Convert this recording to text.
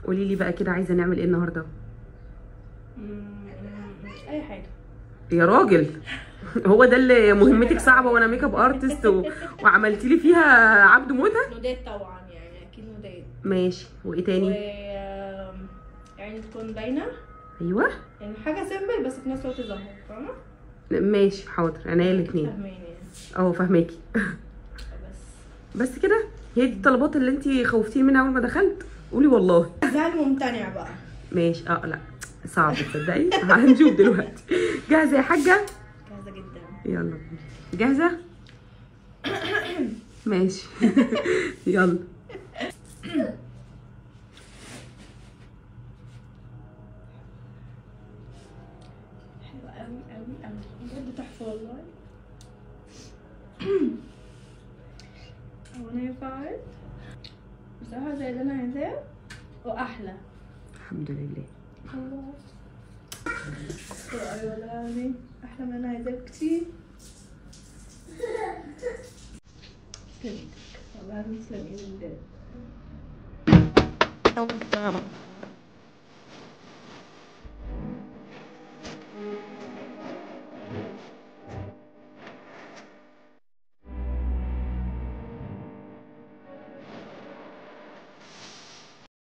قولي لي بقى كده عايزه نعمل ايه النهارده اي حاجه يا راجل هو ده اللي مهمتك صعبه وانا ميك اب ارتست و... وعملتي لي فيها عبد موته نودات طبعا يعني اكيد نودات ماشي وايه و تاني يعني تكون باينه ايوه يعني حاجه سيمبل بس في نفس الوقت ظاهره فاهمه ماشي حاضر عينيا الاثنين فاهماني يعني اه فاهماكي بس بس كده هي دي الطلبات اللي انت خوفتيني منها اول ما دخلت قولي والله زعل ممتنع بقى ماشي اه لا صعب تصدقي هنشوف دلوقتي جاهزه يا حاجه جاهزه جدا يلا بينا. جاهزه ماشي يلا حلوه قوي قوي قوي بجد تحفه والله هو انا ينفعت بصراحه زي اللي انا عايزاه واحلى الحمد لله الله ايوه والله العظيم احلى من انا عايزاه بكتير تسلم ايدك والله العظيم تسلم ايدك بجد